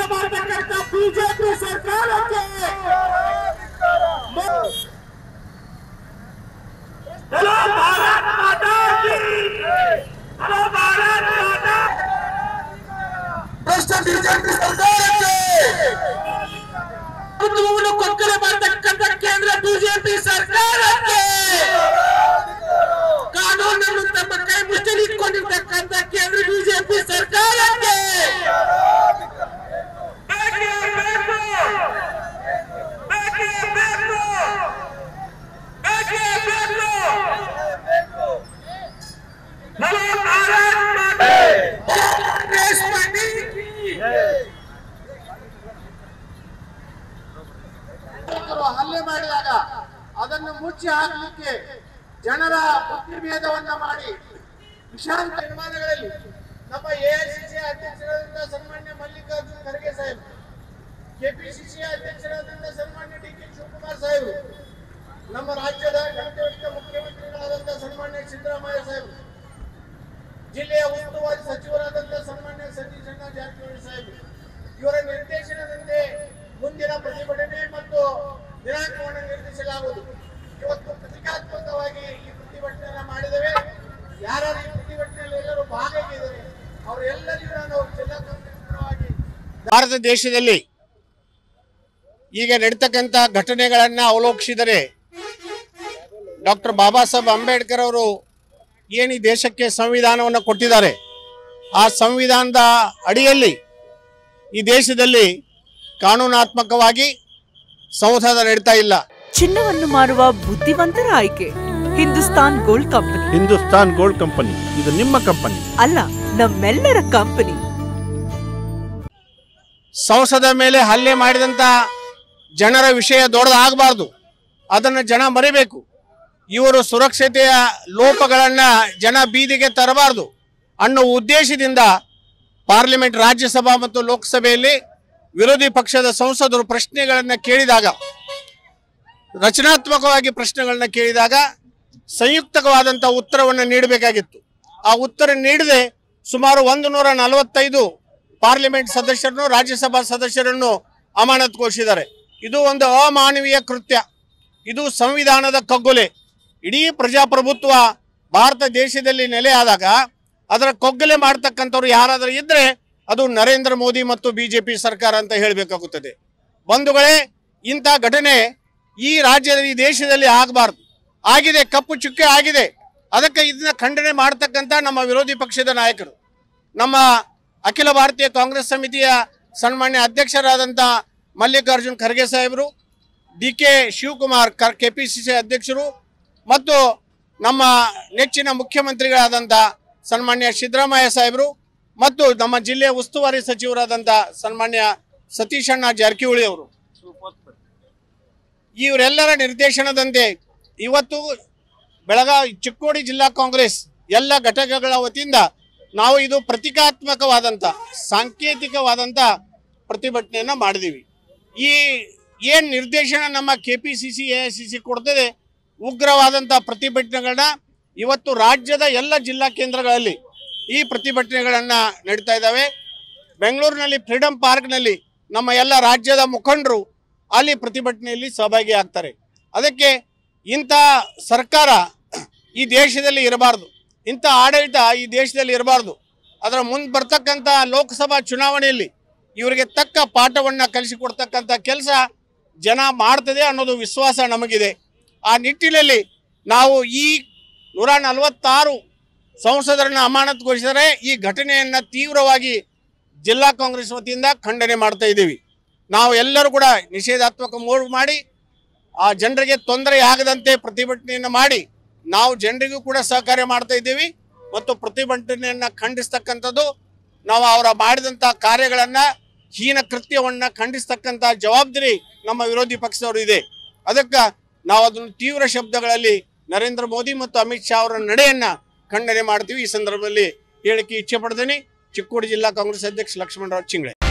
ಮಾಡತಕ್ಕಂಥ ಬಿಜೆಪಿ ಸರ್ಕಾರಕ್ಕೆ ಹಲೋ ಭಾರತ್ ಮಾತಾ ಕಿ ಹಲೋ ಭಾರತ್ ಮಾತಾ ಭ್ರಷ್ಟ ಬಿಜೆಪಿ ಸರ್ಕಾರಕ್ಕೆ ಕುಟುಂಬವನ್ನು ಕೊಕ್ಕಲೆ ಮಾಡತಕ್ಕಂಥ ಕೇಂದ್ರ ಬಿಜೆಪಿ ಸರ್ಕಾರಕ್ಕೆ ಕಾನೂನನ್ನು ತಮ್ಮ ಕೈ ಮುಚ್ಚಲಿ ಇಟ್ಕೊಂಡಿರ್ತಕ್ಕಂಥ ಕೇಂದ್ರ ಬಿಜೆಪಿ ಸರ್ಕಾರಕ್ಕೆ ಬೇಕೇ ಬೇಕು ಬೇಕೇ ಬೇಕು ಬೇಕೇ ಬೇಕು ನಮೋ ಭಾರತ್ ಮಾತೆ ಕಾಂಗ್ರೆಸ್ ಪಾರ್ಟಿ ನಾಯಕರು ಹಲ್ಲೆ ಮಾಡಿದಾಗ ಅದನ್ನು ಮುಚ್ಚಿ ಹಾಕಲಿಕ್ಕೆ ಜನರ ಬುದ್ಧಿಭೇದವನ್ನ ಮಾಡಿ ವಿಷಾಂತ ನಿರ್ಮಾಣಗಳಲ್ಲಿ ನಮ್ಮ ಎಐಸಿಸಿ ಅಧ್ಯಕ್ಷರಾದಂಥ ಸನ್ಮಾನ್ಯ ಮಲ್ಲಿಕಾರ್ಜುನ್ ಖರ್ಗೆ ಸಾಹೇಬ್ ಕೆಪಿಸಿಸಿ ಅಧ್ಯಕ್ಷರಾದಂಥ ಸನ್ಮಾನ್ಯ ಡಿ ಕೆ ಶಿವಕುಮಾರ್ ಸಾಹೇಬರು ನಮ್ಮ ರಾಜ್ಯದ ಗಣತಂತ್ರ ಮುಖ್ಯಮಂತ್ರಿಗಳಾದಂಥ ಸನ್ಮಾನ್ಯ ಸಿದ್ದರಾಮಯ್ಯ ಸಾಹೇಬರು ಜಿಲ್ಲೆಯ ಉಸ್ತುವಾರಿ ಸಚಿವರಾದಂಥ ಸನ್ಮಾನ್ಯ ಸತೀಶ್ ಅಣ್ಣ ಜಾರಕಿಹೊಳಿ ಸಾಹೇಬರು ಇವರ ನಿರ್ದೇಶನದಂತೆ ಮುಂದಿನ ಪ್ರತಿಭಟನೆ ಮತ್ತು ದಿನಾಂಕವನ್ನು ನಿರ್ಧರಿಸಲಾಗುವುದು ಇವತ್ತು ಪ್ರತಿಕಾತ್ಮಕವಾಗಿ ಈ ಪ್ರತಿಭಟನೆಯನ್ನ ಮಾಡಿದ್ದೇವೆ ಯಾರು ಈ ಪ್ರತಿಭಟನೆಯಲ್ಲಿ ಎಲ್ಲರೂ ಭಾಗಿಯಾಗಿದ್ದಾರೆ ಅವರೆಲ್ಲರಿಗೂ ನಾನು ಜಿಲ್ಲಾ ಕಾಂಗ್ರೆಸ್ ಪರವಾಗಿ ಭಾರತ ದೇಶದಲ್ಲಿ ಈಗ ನಡೀತಕ್ಕಂಥ ಘಟನೆಗಳನ್ನ ಅವಲೋಕಿಸಿದರೆ ಡಾಕ್ಟರ್ ಬಾಬಾ ಸಾಹೇಬ್ ಅಂಬೇಡ್ಕರ್ ಅವರು ಏನು ಈ ದೇಶಕ್ಕೆ ಸಂವಿಧಾನವನ್ನು ಕೊಟ್ಟಿದ್ದಾರೆ ಆ ಸಂವಿಧಾನದ ಅಡಿಯಲ್ಲಿ ಈ ದೇಶದಲ್ಲಿ ಕಾನೂನಾತ್ಮಕವಾಗಿ ಸಂಸದ ನಡೀತಾ ಇಲ್ಲ ಚಿನ್ನವನ್ನು ಮಾರುವ ಬುದ್ಧಿವಂತರ ಆಯ್ಕೆ Hindustan gold company Hindustan gold company ಇದು ನಿಮ್ಮ ಕಂಪನಿ ಅಲ್ಲ ನಮ್ಮೆಲ್ಲರ ಕಂಪನಿ ಸಂಸದ ಮೇಲೆ ಹಲ್ಲೆ ಮಾಡಿದಂಥ ಜನರ ವಿಷಯ ದೊಡ್ಡದಾಗಬಾರ್ದು ಅದನ್ನು ಜನ ಮರಿಬೇಕು ಇವರು ಸುರಕ್ಷತೆಯ ಲೋಪಗಳನ್ನು ಜನ ಬೀದಿಗೆ ತರಬಾರ್ದು ಅನ್ನೋ ಉದ್ದೇಶದಿಂದ ಪಾರ್ಲಿಮೆಂಟ್ ರಾಜ್ಯಸಭಾ ಮತ್ತು ಲೋಕಸಭೆಯಲ್ಲಿ ವಿರೋಧಿ ಪಕ್ಷದ ಸಂಸದರು ಪ್ರಶ್ನೆಗಳನ್ನು ಕೇಳಿದಾಗ ರಚನಾತ್ಮಕವಾಗಿ ಪ್ರಶ್ನೆಗಳನ್ನ ಕೇಳಿದಾಗ ಸಂಯುಕ್ತವಾದಂಥ ಉತ್ತರವನ್ನು ನೀಡಬೇಕಾಗಿತ್ತು ಆ ಉತ್ತರ ನೀಡದೆ ಸುಮಾರು ಒಂದು ನೂರ ನಲವತ್ತೈದು ಪಾರ್ಲಿಮೆಂಟ್ ಸದಸ್ಯರನ್ನು ರಾಜ್ಯಸಭಾ ಸದಸ್ಯರನ್ನು ಅಮಾನತುಗೊಳಿಸಿದ್ದಾರೆ ಇದು ಒಂದು ಅಮಾನವೀಯ ಕೃತ್ಯ ಇದು ಸಂವಿಧಾನದ ಕಗ್ಗೊಲೆ ಇಡೀ ಪ್ರಜಾಪ್ರಭುತ್ವ ಭಾರತ ದೇಶದಲ್ಲಿ ನೆಲೆಯಾದಾಗ ಅದರ ಕೊಗ್ಗಲೆ ಮಾಡ್ತಕ್ಕಂಥವ್ರು ಯಾರಾದರೂ ಇದ್ರೆ ಅದು ನರೇಂದ್ರ ಮೋದಿ ಮತ್ತು ಬಿಜೆಪಿ ಸರ್ಕಾರ ಅಂತ ಹೇಳಬೇಕಾಗುತ್ತದೆ ಬಂಧುಗಳೇ ಇಂಥ ಘಟನೆ ಈ ರಾಜ್ಯದ ಈ ದೇಶದಲ್ಲಿ ಆಗಬಾರ್ದು ಆಗಿದೆ ಕಪ್ಪು ಚುಕ್ಕೆ ಆಗಿದೆ ಅದಕ್ಕೆ ಇದನ್ನ ಖಂಡನೆ ಮಾಡ್ತಕ್ಕಂಥ ನಮ್ಮ ವಿರೋಧಿ ಪಕ್ಷದ ನಾಯಕರು ನಮ್ಮ ಅಖಿಲ ಭಾರತೀಯ ಕಾಂಗ್ರೆಸ್ ಸಮಿತಿಯ ಸನ್ಮಾನ್ಯ ಅಧ್ಯಕ್ಷರಾದಂಥ ಮಲ್ಲಿಕಾರ್ಜುನ್ ಖರ್ಗೆ ಸಾಹೇಬರು ಡಿ ಕೆ ಶಿವಕುಮಾರ್ ಕರ್ ಕೆ ಪಿ ಸಿ ಸಿ ಅಧ್ಯಕ್ಷರು ಮತ್ತು ನಮ್ಮ ನೆಚ್ಚಿನ ಮುಖ್ಯಮಂತ್ರಿಗಳಾದಂಥ ಸನ್ಮಾನ್ಯ ಸಿದ್ದರಾಮಯ್ಯ ಸಾಹೇಬರು ಮತ್ತು ನಮ್ಮ ಜಿಲ್ಲೆಯ ಉಸ್ತುವಾರಿ ಸಚಿವರಾದಂಥ ಸನ್ಮಾನ್ಯ ಸತೀಶಣ್ಣ ಜಾರಕಿಹೊಳಿ ಅವರು ಇವರೆಲ್ಲರ ನಿರ್ದೇಶನದಂತೆ ಇವತ್ತು ಬೆಳಗಾವಿ ಚಿಕ್ಕೋಡಿ ಜಿಲ್ಲಾ ಕಾಂಗ್ರೆಸ್ ಎಲ್ಲ ಘಟಕಗಳ ವತಿಯಿಂದ ನಾವು ಇದು ಪ್ರತೀಕಾತ್ಮಕವಾದಂಥ ಸಾಂಕೇತಿಕವಾದಂಥ ಪ್ರತಿಭಟನೆಯನ್ನು ಮಾಡಿದ್ದೀವಿ ಈ ಏನು ನಿರ್ದೇಶನ ನಮ್ಮ K P C C A I C C ಕೊಡ್ತದೆ ಉಗ್ರವಾದಂಥ ಪ್ರತಿಭಟನೆಗಳನ್ನ ಇವತ್ತು ರಾಜ್ಯದ ಎಲ್ಲ ಜಿಲ್ಲಾ ಕೇಂದ್ರಗಳಲ್ಲಿ ಈ ಪ್ರತಿಭಟನೆಗಳನ್ನು ನಡೀತಾ ಇದ್ದಾವೆ ಬೆಂಗಳೂರಿನಲ್ಲಿ ಫ್ರೀಡಂ ಪಾರ್ಕ್ನಲ್ಲಿ ನಮ್ಮ ಎಲ್ಲ ರಾಜ್ಯದ ಮುಖಂಡರು ಅಲ್ಲಿ ಪ್ರತಿಭಟನೆಯಲ್ಲಿ ಸಹಭಾಗಿ ಆಗ್ತಾರೆ ಅದಕ್ಕೆ ಇಂಥ ಸರ್ಕಾರ ಈ ದೇಶದಲ್ಲಿ ಇರಬಾರ್ದು ಇಂಥ ಆಡಳಿತ ಈ ದೇಶದಲ್ಲಿ ಇರಬಾರ್ದು ಅದರ ಮುಂದೆ ಬರ್ತಕ್ಕಂಥ ಲೋಕಸಭಾ ಚುನಾವಣೆಯಲ್ಲಿ ಇವರಿಗೆ ತಕ್ಕ ಪಾಠವನ್ನು ಕಲಿಸಿಕೊಡ್ತಕ್ಕಂಥ ಕೆಲಸ ಜನ ಮಾಡ್ತದೆ ಅನ್ನೋದು ವಿಶ್ವಾಸ ನಮಗಿದೆ ಆ ನಿಟ್ಟಿನಲ್ಲಿ ನಾವು ಈ ನೂರ ನಲವತ್ತಾರು ಸಂಸದರನ್ನು ಅಮಾನತುಗೊಳಿಸಿದರೆ ಈ ಘಟನೆಯನ್ನು ತೀವ್ರವಾಗಿ ಜಿಲ್ಲಾ ಕಾಂಗ್ರೆಸ್ ವತಿಯಿಂದ ಖಂಡನೆ ಮಾಡ್ತಾ ಇದ್ದೀವಿ ನಾವು ಎಲ್ಲರೂ ಕೂಡ ನಿಷೇಧಾತ್ಮಕ ಮೂಡ್ ಮಾಡಿ ಆ ಜನರಿಗೆ ತೊಂದರೆ ಆಗದಂತೆ ಪ್ರತಿಭಟನೆಯನ್ನು ಮಾಡಿ ನಾವು ಜನರಿಗೂ ಕೂಡ ಸಹಕಾರ್ಯ ಮಾಡ್ತಾ ಇದ್ದೀವಿ ಮತ್ತು ಪ್ರತಿಭಟನೆಯನ್ನು ಖಂಡಿಸ್ತಕ್ಕಂಥದ್ದು ನಾವು ಅವರ ಮಾಡಿದಂಥ ಕಾರ್ಯಗಳನ್ನು ಹೀನ ಕೃತ್ಯವನ್ನು ಖಂಡಿಸ್ತಕ್ಕಂಥ ಜವಾಬ್ದಾರಿ ನಮ್ಮ ವಿರೋಧಿ ಪಕ್ಷದವರು ಇದೆ ಅದಕ್ಕೆ ನಾವು ಅದನ್ನು ತೀವ್ರ ಶಬ್ದಗಳಲ್ಲಿ ನರೇಂದ್ರ ಮೋದಿ ಮತ್ತು ಅಮಿತ್ ಶಾ ಅವರ ನಡೆಯನ್ನ ಖಂಡನೆ ಮಾಡ್ತೀವಿ ಈ ಸಂದರ್ಭದಲ್ಲಿ ಹೇಳಿಕೆ ಇಚ್ಛೆ ಪಡ್ತೀನಿ ಚಿಕ್ಕೋಡಿ ಜಿಲ್ಲಾ ಕಾಂಗ್ರೆಸ್ ಅಧ್ಯಕ್ಷ ಲಕ್ಷ್ಮಣರಾವ್ ಚಿಂಗ್ಳೆ